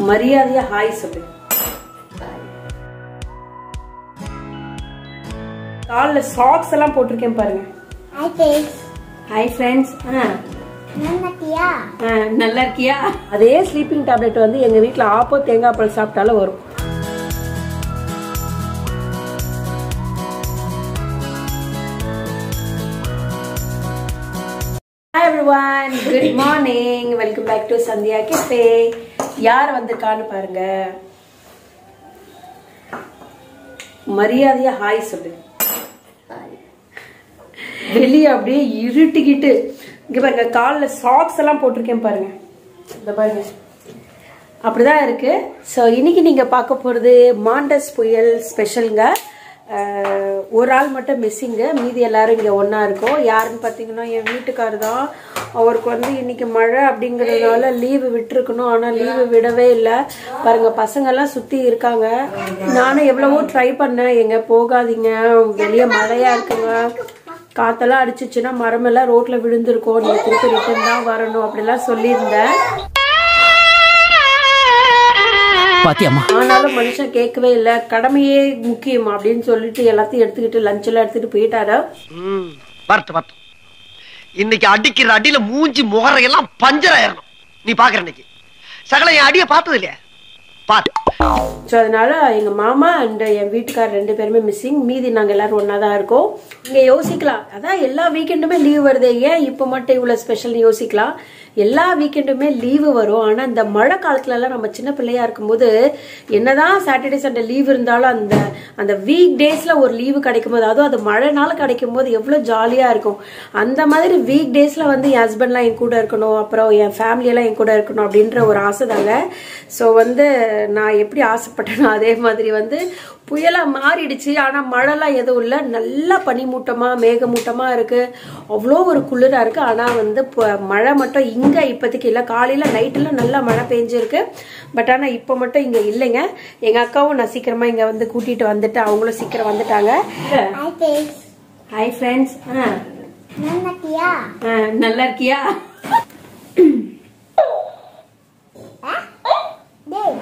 மரியாதையா ஹாய் சொல்லு கால்ல சாக்ஸ் எல்லாம் போட்டிருக்கேன் பாருங்க ஹாய் ஃபேஸ் ஹாய் ஃப்ரெண்ட்ஸ் நன்னட்டியா நல்லா இருக்கியா அதே ஸ்லீப்பிங் டேப்லெட் வந்து எங்க வீட்ல ஆப்போ தேங்காய் பால் சாப்பிட்டாலும் வரும் hi everyone good morning welcome back to Sandhya Cafe யார் வந்திருக்கான்னு பாருங்க மரியாதையா ஹாய் சொல்லு வெளியே அப்படியே இருட்டிக்கிட்டு இங்க பாருங்க கால்ல சாக்ஸ் எல்லாம் போட்டிருக்கேன் பாருங்க இந்த பாருங்க அப்படிதான் இருக்கு ஸோ இன்னைக்கு நீங்க பார்க்க போறது மாண்டஸ் புயல் ஸ்பெஷலுங்க அஹ், ஒரு ஆள் மட்டும் மிஸ்ஸிங்க மீதி எல்லாரும் இங்க ஒண்ணா இருக்கோம் யாருன்னு பார்த்தீங்கன்னா என் வீட்டுக்காரர் தான் அவருக்கு வந்து இன்னைக்கு மழை அப்படிங்கறதுனால லீவு விட்டுருக்கணும் ஆனா லீவு விடவே இல்லை பாருங்க பசங்க எல்லாம் சுத்தி இருக்காங்க நானும் எவ்வளவோ ட்ரை பண்ணேன் எங்க போகாதீங்க வெளியே மழையா இருக்குங்க காத்தெல்லாம் அடிச்சிச்சுன்னா மரமெல்லாம் ரோட்ல விழுந்திருக்கும் நீங்க திருப்பி ரிட்டர்ன் தான் வரணும் அப்படிலாம் சொல்லியிருந்தேன் பாத்தியம்மா ஆனாலும் மனுஷன் கேட்கவே இல்லை கடமையே முக்கியம் அப்படின்னு சொல்லிட்டு எல்லாத்தையும் எடுத்துக்கிட்டு லஞ்ச் எல்லாம் எடுத்துட்டு போயிட்டாரு ம், வரட்டும் வரட்டும் இன்னைக்கு அடிக்கிற அடியில மூஞ்சி முகரையெல்லாம் பஞ்சர் ஆயிரணும் நீ பாக்குற இன்னைக்கு சகல என் அடிய பார்த்தது இல்லையா பாத்து ஸோ அதனால எங்க மாமா அண்ட் என் வீட்டுக்கார் ரெண்டு பேருமே மிஸ்ஸிங் மீதி நாங்க எல்லாரும் ஒண்ணா தான் இருக்கோம் இங்க யோசிக்கலாம் அதான் எல்லா வீக்கெண்டுமே லீவ் வருது ஏன் இப்போ மட்டும் இவ்வளவு ஸ்பெஷல் யோசிக்கலாம் எல்லா வீக்கெண்டுமே லீவு வரும் ஆனா இந்த மழை காலத்துல எல்லாம் நம்ம சின்ன பிள்ளையா இருக்கும்போது என்னதான் சாட்டர்டே சண்டே லீவ் இருந்தாலும் அந்த அந்த வீக் டேஸ்ல ஒரு லீவு கிடைக்கும் போது அதுவும் அது மழை நாள் கிடைக்கும் போது எவ்வளவு ஜாலியா இருக்கும் அந்த மாதிரி வீக் டேஸ்ல வந்து என் ஹஸ்பண்ட்லாம் என் கூட இருக்கணும் அப்புறம் என் ஃபேமிலி எல்லாம் என் கூட இருக்கணும் அப்படின்ற ஒரு ஆசை தாங்க ஸோ வந்து நான் எப்படி ஆசைப்பட்டேனோ அதே மாதிரி வந்து புயலா மாறிடுச்சு ஆனா மழைலாம் எதுவும் இல்லை நல்லா பனிமூட்டமா மேகமூட்டமா இருக்கு அவ்வளோ ஒரு குளிரா இருக்கு ஆனா வந்து ப- மழை மட்டும் இங்க இப்போதைக்கு இல்லை காலையில நைட்டுல நல்லா மழை பெஞ்சிருக்கு பட் ஆனா இப்போ மட்டும் இங்க இல்லைங்க எங்க அக்காவும் நான் சீக்கிரமா இங்க வந்து கூட்டிட்டு வந்துட்டு அவங்களும் சீக்கிரம் வந்துட்டாங்க ஹாய் ஃபேஸ் ஹாய் ஃப்ரெண்ட்ஸ் நன்னட்டியா நல்லா இருக்கியா டேய்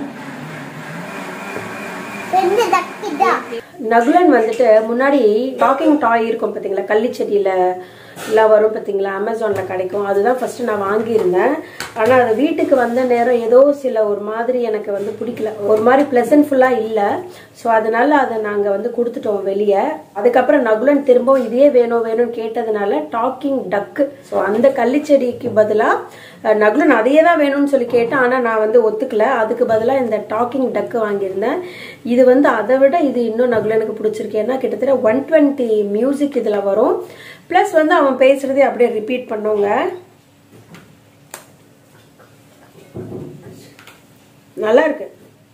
ரெண்டு தக்கிதா நகுலன் வந்துட்டு முன்னாடி டாக்கிங் டாய் இருக்கும் பாத்தீங்களா கள்ளிச்செடியில எல்லாம் வரும் பாத்தீங்களா அமேசான்ல கிடைக்கும் அதுதான் ஃபர்ஸ்ட் நான் வாங்கியிருந்தேன் ஆனா அது வீட்டுக்கு வந்த நேரம் ஏதோ சில ஒரு மாதிரி எனக்கு வந்து பிடிக்கல ஒரு மாதிரி பிளசன்ட்ஃபுல்லா இல்ல ஸோ அதனால அதை நாங்க வந்து கொடுத்துட்டோம் வெளியே அதுக்கப்புறம் நகுலன் திரும்பவும் இதே வேணும் வேணும்னு கேட்டதுனால டாக்கிங் டக்கு ஸோ அந்த கள்ளிச்செடிக்கு பதிலா அஹ், நகுலன் அதையே தான் வேணும்னு சொல்லி கேட்டேன் ஆனா நான் வந்து ஒத்துக்கல அதுக்கு பதிலா இந்த டாக்கிங் டக்கு வாங்கியிருந்தேன் இது வந்து அதை விட இது இன்னும் நகுலனுக்கு பிடிச்சிருக்கு ஏன்னா கிட்டத்தட்ட ஒன் டுவெண்ட்டி மியூசிக் இதுல வரும் ப்ளஸ் வந்து அவன் பேசுறதே அப்படியே ரிப்பீட் பண்ணுங்க நல்லா இருக்கு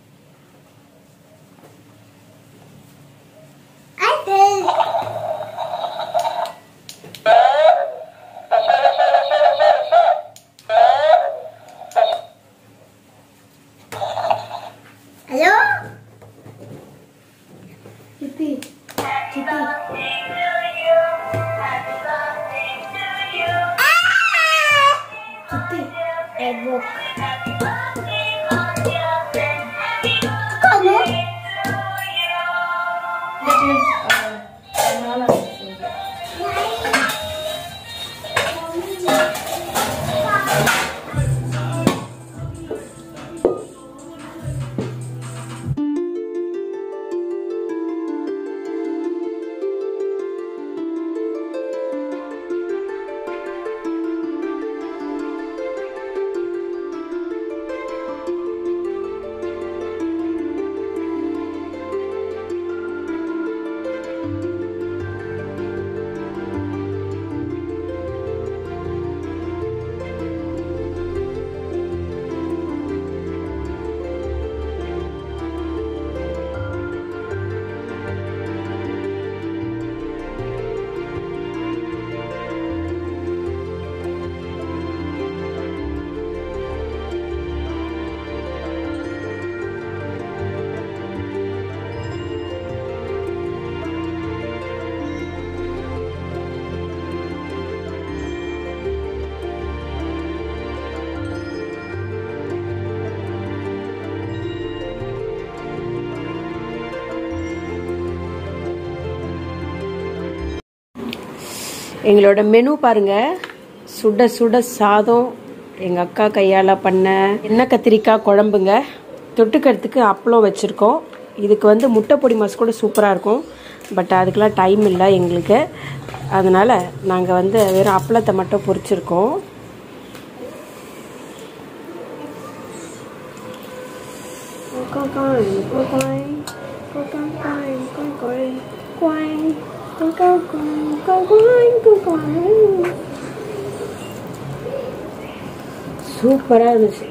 ஹாய் ஃபேஸ் ஹலோ சித்தி சித்தி சித்தி Facebook. Kamu? எங்களோட மெனு பாருங்க சுட சுட சாதம் எங்கள் அக்கா கையால் பண்ண எண்ணெய் கத்திரிக்காய் குழம்புங்க தொட்டுக்கிறதுக்கு அப்பளம் வச்சுருக்கோம் இதுக்கு வந்து முட்டை பொடி மாஸ் கூட சூப்பராக இருக்கும் பட் அதுக்கெலாம் டைம் இல்லை எங்களுக்கு அதனால் நாங்கள் வந்து வெறும் அப்பளத்தை மட்டும் பொரிச்சிருக்கோம் சூப்பராக இருந்துச்சு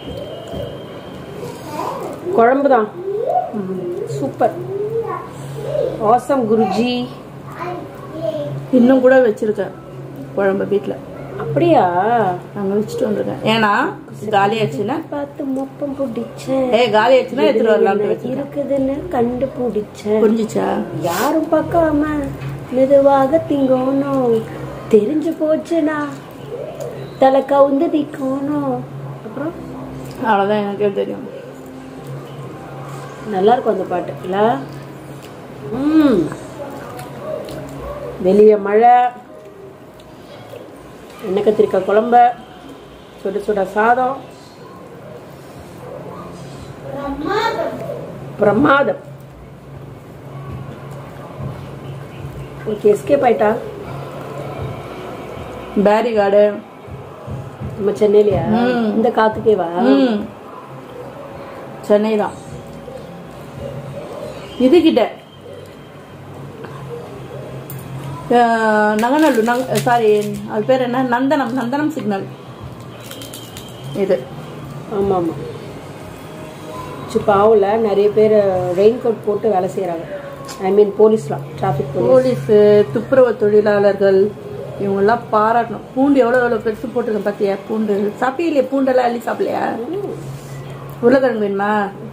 குழம்பு தான் சூப்பர் ஆசம் குருஜி இன்னும் கூட வச்சிருக்கேன் குழம்பு வீட்டில் அப்படியா அங்கே வச்சுட்டு வந்திருக்கேன் ஏன்னா காலி ஆச்சுன்னா பார்த்து மொப்பம் பிடிச்சேன் ஏ காலி ஆச்சுன்னா எடுத்துட்டு வரலாம்னு வச்சிருக்கேன் இருக்குதுன்னு கண்டுபிடிச்சேன் புரிஞ்சுச்சா யாரும் பார்க்காம மெதுவாக திங்கணும் தெரிஞ்சு போச்சுனா தலை கவுந்து திக்கணும் அப்புறம் அவ்வளோதான் எனக்கே தெரியும் நல்லா இருக்கும் அந்த பாட்டு இல்ல ம் வெளியே மழை எண்ணெய் கத்திரிக்காய் குழம்ப சுட சுட சாதம் பிரமாதம் ஓகே எஸ்கேப் ஆயிட்டா பேரி கார்டு நம்ம சென்னையிலயா ம். இந்த காத்துக்கே வா ம் சென்னை தான் இதுகிட்ட அஹ், நங்கநல்லூர் நங் சாரி அது பேர் என்ன நந்தனம் நந்தனம் சிக்னல் இது ஆமா ஆமா பாவில் நிறைய பேர் ரெயின் கோட் போட்டு வேலை செய்கிறாங்க ஐ மீன் போலீஸ்லாம் டிராஃபிக் போலீஸ் போலீஸு துப்புரவு தொழிலாளர்கள் இவங்கெல்லாம் பாராட்டணும் பூண்டு எவ்வளோ எவ்வளோ பெருசு போட்டிருக்கேன் பார்த்தியா பூண்டு சாப்பிடலையே பூண்டெல்லாம் அள்ளி சாப்பிடலையா உருளைக்கிழங்கு வேணுமா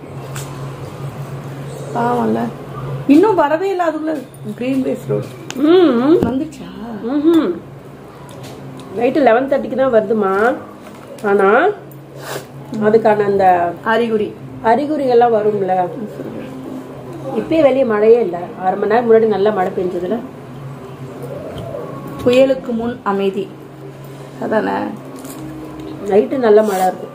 பாவம்ல இன்னும் வரவே இல்லை அதுக்குள்ள கிரீன் பேஸ் ரோடு ம் வந்துச்சா ம் நைட்டு லெவன் தேர்ட்டிக்கு தான் வருதுமா ஆனால் அதுக்கான அந்த அறிகுறி அறிகுறிகள்லாம் வரும்ல இப்பயே வெளியே மழையே இல்லை அரை மணி நேரம் முன்னாடி நல்லா மழை பெஞ்சதுல புயலுக்கு முன் அமைதி அதானே நைட்டு நல்ல மழை இருக்கும்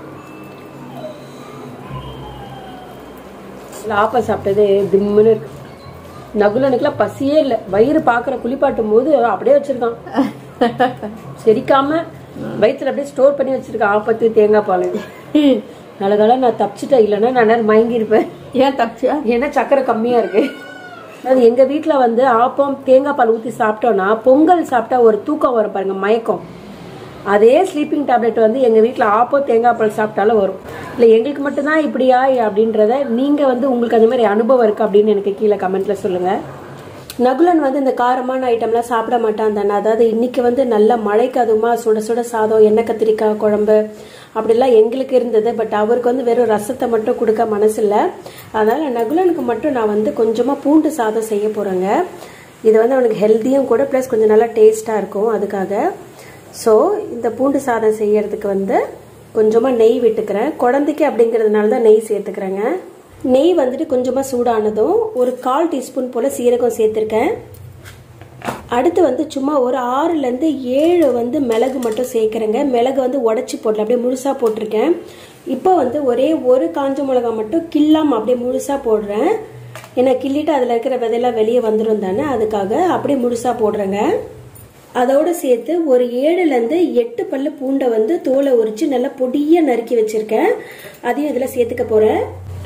இல்லை ஆப்பா சாப்பிட்டது திம்முன்னு இருக்கு நகுலனுக்குலாம் பசியே இல்லை வயிறு பார்க்குற குளிப்பாட்டும் போது அப்படியே வச்சிருக்கான் செரிக்காம வயிற்றுல அப்படியே ஸ்டோர் பண்ணி வச்சிருக்கான் ஆப்பத்து தேங்காய் பால் நல்ல காலம் நான் தப்பிச்சிட்டேன் இல்லைன்னா நான் நேரம் மயங்கியிருப்பேன் ஏன் தப்பிச்சா ஏன்னா சக்கரை கம்மியா இருக்கு அது எங்க வீட்ல வந்து ஆப்பம் தேங்காய் பால் ஊத்தி சாப்பிட்டோம்னா பொங்கல் சாப்பிட்டா ஒரு தூக்கம் வரும் பாருங்க மயக்கம் அதே ஸ்லீப்பிங் டேப்லெட் வந்து எங்க வீட்ல ஆப்பம் தேங்காய் பால் சாப்பிட்டாலும் வரும் இல்ல எங்களுக்கு மட்டும்தான் இப்படியா அப்படின்றத நீங்க வந்து உங்களுக்கு அந்த மாதிரி அனுபவம் இருக்கு அப்படின்னு எனக்கு கீழே கமெண்ட்ல சொல்லுங்க நகுலன் வந்து இந்த காரமான ஐட்டம்லாம் சாப்பிட மாட்டான் தானே அதாவது இன்னைக்கு வந்து நல்ல மழைக்கு அதுமா சுட சுட சாதம் எண்ணெய் கத்திரிக்காய் குழம்பு அப்படிலாம் எங்களுக்கு இருந்தது பட் அவருக்கு வந்து வெறும் ரசத்தை மட்டும் கொடுக்க மனசு இல்லை அதனால நகுலனுக்கு மட்டும் நான் வந்து கொஞ்சமாக பூண்டு சாதம் செய்ய போகிறேங்க இது வந்து அவனுக்கு ஹெல்த்தியும் கூட ப்ளஸ் கொஞ்சம் நல்லா டேஸ்ட்டாக இருக்கும் அதுக்காக ஸோ இந்த பூண்டு சாதம் செய்யறதுக்கு வந்து கொஞ்சமாக நெய் விட்டுக்கிறேன் குழந்தைக்கு அப்படிங்கிறதுனால தான் நெய் சேர்த்துக்கிறேங்க நெய் வந்துட்டு கொஞ்சமாக சூடானதும் ஒரு கால் டீஸ்பூன் போல் சீரகம் சேர்த்துருக்கேன் அடுத்து வந்து சும்மா ஒரு ஆறுலேருந்து ஏழு வந்து மிளகு மட்டும் சேர்க்குறேங்க மிளகு வந்து உடச்சி போடல அப்படியே முழுசாக போட்டிருக்கேன் இப்போ வந்து ஒரே ஒரு காஞ்ச மிளகா மட்டும் கில்லாம அப்படியே முழுசாக போடுறேன் ஏன்னா கிள்ளிட்டு அதில் இருக்கிற விதையெல்லாம் வெளியே வந்துடும் தானே அதுக்காக அப்படியே முழுசாக போடுறேங்க அதோடு சேர்த்து ஒரு ஏழுலேருந்து எட்டு பல்லு பூண்டை வந்து தோலை உரித்து நல்லா பொடியாக நறுக்கி வச்சுருக்கேன் அதையும் இதில் சேர்த்துக்க போகிறேன்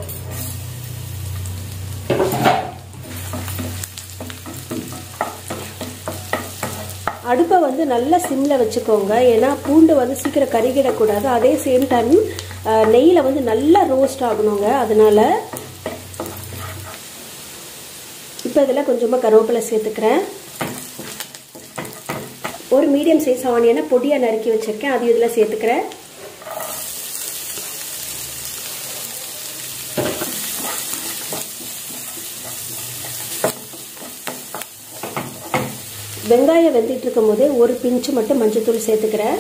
அடுப்பை வந்து நல்லா சிம்மில் வச்சுக்கோங்க ஏன்னா பூண்டு வந்து சீக்கிரம் கருகிடக்கூடாது அதே சேம் டைம் நெய்யில் வந்து நல்லா ரோஸ்ட் ஆகணுங்க அதனால இப்போ இதில் கொஞ்சமாக கருவேப்பிலை சேர்த்துக்கிறேன் ஒரு மீடியம் சைஸ் ஆனியனை பொடியாக நறுக்கி வச்சுருக்கேன் அதையும் இதில் சேர்த்துக்கிறேன் வெங்காயம் வெந்துட்டு இருக்கும் போதே ஒரு பிஞ்சு மட்டும் மஞ்சத்தூள் சேர்த்துக்கிறேன்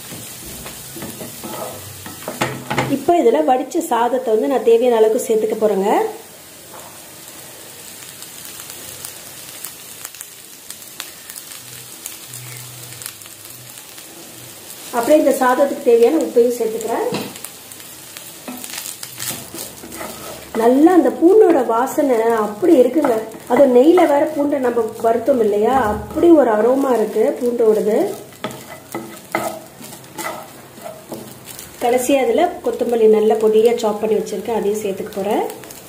இப்போ இதில் வடித்த சாதத்தை வந்து நான் தேவையான அளவுக்கு சேர்த்துக்க போகிறேங்க அப்படியே இந்த சாதத்துக்கு தேவையான உப்பையும் சேர்த்துக்கிறேன் நல்லா அந்த பூண்டோட வாசனை அப்படி இருக்குங்க அது நெய்ல வேற பூண்டை நம்ம வருத்தோம் இல்லையா அப்படி ஒரு அரோமா இருக்கு பூண்டோடது கடைசி அதில் கொத்தமல்லி நல்ல பொடியாக சாப் பண்ணி வச்சுருக்கேன் அதையும் சேர்த்துக்க போகிறேன்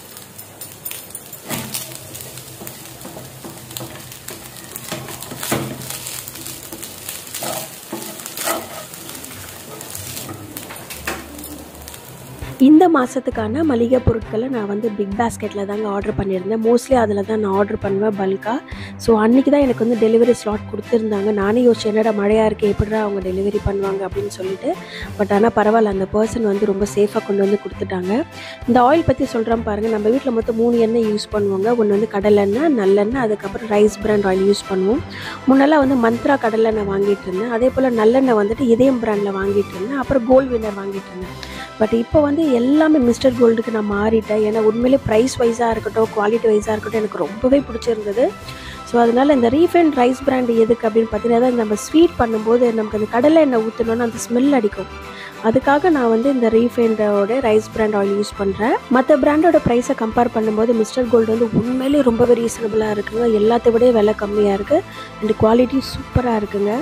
இந்த மாதத்துக்கான மளிகை பொருட்களை நான் வந்து பிக் பாஸ்கெட்டில் தாங்க ஆர்டர் பண்ணியிருந்தேன் மோஸ்ட்லி அதில் தான் நான் ஆர்டர் பண்ணுவேன் பல்காக ஸோ அன்றைக்கி தான் எனக்கு வந்து டெலிவரி ஸ்லாட் கொடுத்துருந்தாங்க நானே யோசிச்சு என்னடா மழையாக இருக்கு எப்படிடா அவங்க டெலிவரி பண்ணுவாங்க அப்படின்னு சொல்லிட்டு பட் ஆனால் பரவாயில்ல அந்த பர்சன் வந்து ரொம்ப சேஃபாக கொண்டு வந்து கொடுத்துட்டாங்க இந்த ஆயில் பற்றி சொல்கிறேன் பாருங்கள் நம்ம வீட்டில் மொத்தம் மூணு எண்ணெய் யூஸ் பண்ணுவாங்க ஒன்று வந்து கடலெண்ணெய் நல்லெண்ணெய் அதுக்கப்புறம் ரைஸ் பிராண்ட் ஆயில் யூஸ் பண்ணுவோம் முன்னெல்லாம் வந்து மந்த்ரா கடலெண்ணெய் வாங்கிட்டு இருந்தேன் அதே போல் நல்லெண்ணெய் வந்துட்டு இதயம் பிராண்டில் வாங்கிட்டு இருந்தேன் அப்புறம் கோல்ட் வின்னர் வாங்கிட்டு இருந்தேன் பட் இப்போ வந்து எல்லாமே மிஸ்டர் கோல்டுக்கு நான் மாறிட்டேன் ஏன்னா உண்மையிலே ப்ரைஸ் வைஸாக இருக்கட்டும் குவாலிட்டி வைஸாக இருக்கட்டும் எனக்கு ரொம்பவே பிடிச்சிருந்தது ஸோ அதனால் இந்த ரீஃபைண்ட் ரைஸ் பிராண்ட் எதுக்கு அப்படின்னு பார்த்தீங்கன்னா தான் நம்ம ஸ்வீட் பண்ணும்போது நமக்கு அந்த கடலை எண்ணெய் ஊற்றணும்னு அந்த ஸ்மெல் அடிக்கும் அதுக்காக நான் வந்து இந்த ரீஃபைண்டோட ரைஸ் பிராண்ட் ஆயில் யூஸ் பண்ணுறேன் மற்ற பிராண்டோட ப்ரைஸை கம்பேர் பண்ணும்போது மிஸ்டர் கோல்டு வந்து உண்மையிலேயே ரொம்பவே ரீசனபிளாக இருக்குங்க எல்லாத்த விட விலை கம்மியாக இருக்குது அண்ட் குவாலிட்டி சூப்பராக இருக்குங்க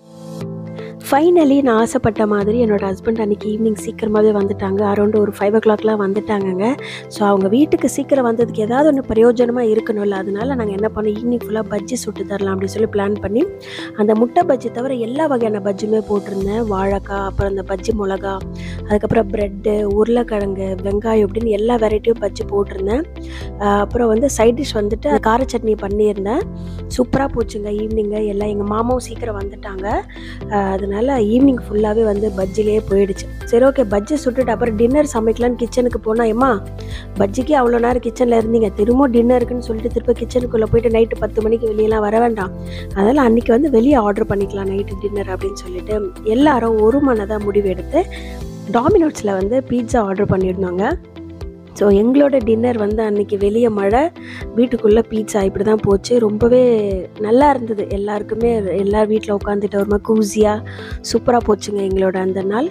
ஃபைனலி நான் ஆசைப்பட்ட மாதிரி என்னோட ஹஸ்பண்ட் அன்றைக்கி ஈவினிங் சீக்கிரமாகவே வந்துட்டாங்க அரௌண்ட் ஒரு ஃபைவ் ஓ கிளாக்லாம் வந்துட்டாங்கங்க ஸோ அவங்க வீட்டுக்கு சீக்கிரம் வந்ததுக்கு ஏதாவது ஒன்று பிரயோஜனமாக இருக்கணும்ல அதனால நாங்கள் என்ன பண்ணோம் ஈவினிங் ஃபுல்லாக பஜ்ஜி சுட்டு தரலாம் அப்படின்னு சொல்லி பிளான் பண்ணி அந்த முட்டை பஜ்ஜி தவிர எல்லா வகையான பஜ்ஜியுமே போட்டிருந்தேன் வாழைக்காய் அப்புறம் அந்த பஜ்ஜி மிளகா அதுக்கப்புறம் ப்ரெட்டு உருளைக்கிழங்கு வெங்காயம் இப்படின்னு எல்லா வெரைட்டியும் பஜ்ஜி போட்டிருந்தேன் ஆஹ் அப்புறம் வந்து சைட் டிஷ் வந்துட்டு கார சட்னி பண்ணியிருந்தேன் சூப்பராக போச்சுங்க ஈவினிங்கு எல்லாம் எங்கள் மாமாவும் சீக்கிரம் வந்துட்டாங்க ஆஹ் அதனால ஈவினிங் ஃபுல்லாகவே வந்து பஜ்ஜிலே போயிடுச்சு சரி ஓகே பஜ்ஜி சுட்டுட்டு அப்புறம் டின்னர் சமைக்கலான்னு கிச்சனுக்கு போனால் ஏம்மா பஜ்ஜிக்கு அவ்வளோ நேரம் கிச்சனில் இருந்தீங்க திரும்ப டின்னருக்குன்னு சொல்லிட்டு திரும்ப கிச்சனுக்குள்ளே போயிட்டு நைட்டு பத்து மணிக்கு வெளியெல்லாம் வர வேண்டாம் அதனால் அன்றைக்கி வந்து வெளியே ஆர்டர் பண்ணிக்கலாம் நைட்டு டின்னர் அப்படின்னு சொல்லிட்டு எல்லாரும் ஒரு மனதாக முடிவு எடுத்து டாமினோட்ஸில் வந்து பீட்சா ஆர்டர் பண்ணியிருந்தாங்க ஸோ எங்களோட டின்னர் வந்து அன்றைக்கி வெளியே மழை வீட்டுக்குள்ளே பீட்சா இப்படி தான் போச்சு ரொம்பவே நல்லா இருந்தது எல்லாருக்குமே எல்லார் வீட்டில் உட்காந்துட்டு ஒரு மாதிரி கூசியாக சூப்பராக போச்சுங்க எங்களோட அந்த நாள்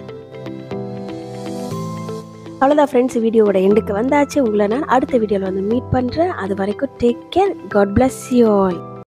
அவ்வளோதான் ஃப்ரெண்ட்ஸ் வீடியோவோட எண்டுக்கு வந்தாச்சு உங்களை நான் அடுத்த வீடியோவில் வந்து மீட் பண்ணுறேன் அது வரைக்கும் take care God bless you all